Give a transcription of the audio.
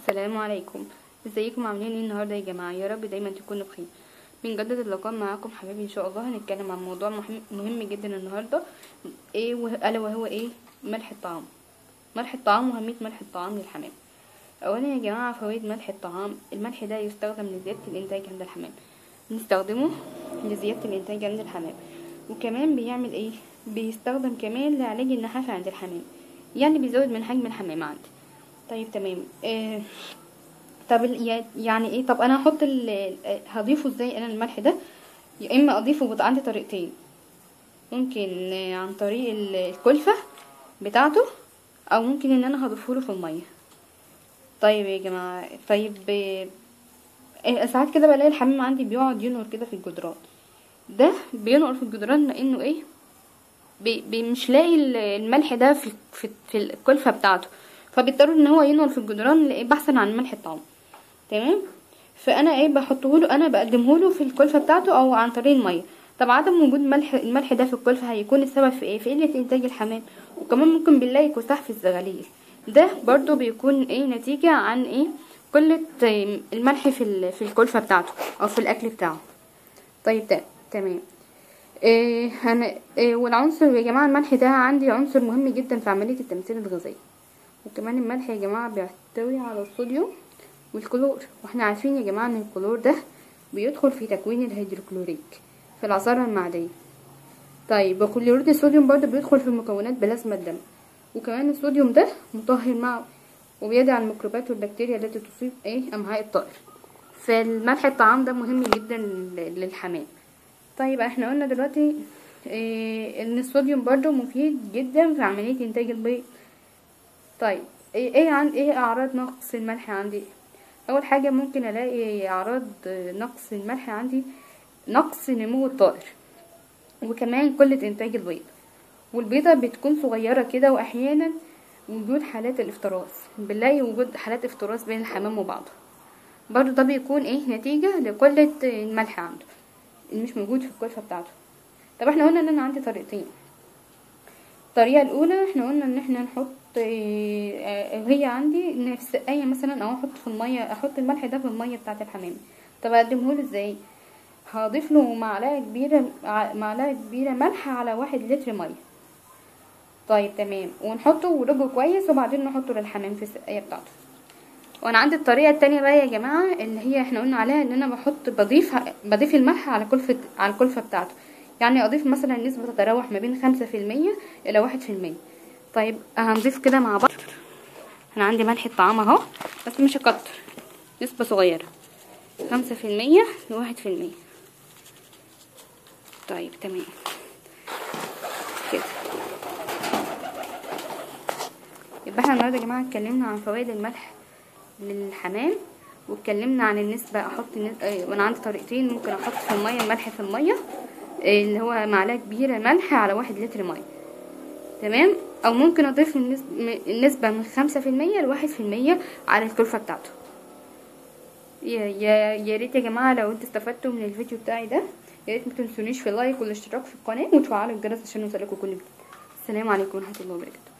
السلام عليكم ازيكم عاملين ايه النهارده يا جماعه يا رب دايما تكونوا بخير بنجدد اللقاء معاكم حبايبي ان شاء الله هنتكلم عن موضوع مهم, مهم جدا النهارده ايه وه... الا وهو ايه ملح الطعام ملح الطعام وأهمية ملح الطعام للحمام اولا يا جماعه فوائد ملح الطعام الملح ده يستخدم لزياده الانتاج عند الحمام بنستخدمه لزياده الانتاج عند الحمام وكمان بيعمل ايه بيستخدم كمان لعلاج النحافه عند الحمام يعني بيزود من حجم الحمام عندي طيب تمام آه طب ال- يعني ايه طب انا هحط ال- هضيفه ازاي انا الملح ده يا اما اضيفه بط- عندي طريقتين ممكن آه، عن طريق ال- الكلفة بتاعته او ممكن ان انا هضيفه له في المية طيب يا جماعة طيب آه، آه، ساعات كده بلاقي الحمام عندي بيقعد ينقر كده في الجدران ده بينقر في الجدران لانه ايه بي بي مش لاقي ال- الملح ده في في, في الكلفة بتاعته فبيضطر ان هو ينقر في الجدران لإيه؟ بحثا عن ملح الطعام تمام فانا ايه بحطه له انا بقدمه له في الكلفة بتاعته او عن طريق المية طب عدم وجود ملح الملح ده في الكلفة هيكون السبب في ايه في قلة انتاج الحمام وكمان ممكن بنلاقي كساح في الزغاليل ده برضو بيكون ايه نتيجة عن ايه قلة آه، الملح في ال- في الكلفة بتاعته او في الاكل بتاعه طيب ده تمام إيه هن... إيه والعنصر يا جماعة الملح ده عندي عنصر مهم جدا في عملية التمثيل الغذائي وكمان الملح يا جماعة بيحتوي على الصوديوم والكلور واحنا عارفين يا جماعة ان الكلور ده بيدخل في تكوين الهيدروكلوريك في العصارة المعدنية طيب وكلوريد الصوديوم برضه بيدخل في مكونات بلازما الدم وكمان الصوديوم ده مطهر معه وبيدعم الميكروبات والبكتيريا التي تصيب ايه امعاء الطائر فالملح الطعام ده مهم جدا لل- للحمام طيب احنا قلنا دلوقتي إيه ان الصوديوم برضو مفيد جدا في عملية انتاج البيض طيب ايه ايه عن ايه اعراض نقص الملح عندي اول حاجة ممكن الاقي اعراض نقص الملح عندي نقص نمو الطائر وكمان قلة انتاج البيض والبيضة بتكون صغيرة كده واحيانا وجود حالات الافتراس بنلاقي وجود حالات افتراس بين الحمام وبعضه برضو ده بيكون ايه نتيجة لقلة الملح عنده اللي مش موجود في الكلفة بتاعته طب احنا قلنا ان انا عندي طريقتين الطريقة الاولى احنا قلنا ان احنا نحط اه، اه، هي عندي ان في السقاية مثلا او احط في المية احط الملح ده في المية بتاعة الحمام طب اقدمه له ازاي هضيف له معلقة كبيرة ع- معلقة كبيرة ملح على واحد لتر مية طيب تمام ونحطه ورجه كويس وبعدين نحطه للحمام في السقاية بتاعته وانا عندي الطريقه التانية بقى يا جماعه اللي هي احنا قلنا عليها ان انا بحط بضيف بضيف الملح على كلفه على الكلفه بتاعته يعني اضيف مثلا نسبه تتراوح ما بين خمسة في المية الى واحد في المية طيب هنضيف كده مع بعض انا عندي ملح الطعام اهو بس مش هكتر نسبه صغيره خمسة في المية لواحد في المية طيب تمام كده يبقى احنا النهارده يا جماعه اتكلمنا عن فوائد الملح للحمام واتكلمنا عن النسبة احط النس- اه، وانا عندي طريقتين ممكن احط في المية الملح في المية اه، اللي هو معلقة كبيرة ملح على واحد لتر مية تمام او ممكن اضيف النسبة, النسبة من خمسة في المية لواحد في المية على الكلفة بتاعته يا يا يا ريت يا جماعة لو انتوا استفدتوا من الفيديو بتاعي ده يا ريت ما تنسونيش في اللايك والاشتراك في القناة وتفعلوا الجرس عشان يوصلكوا كل جديد السلام عليكم ورحمة الله وبركاته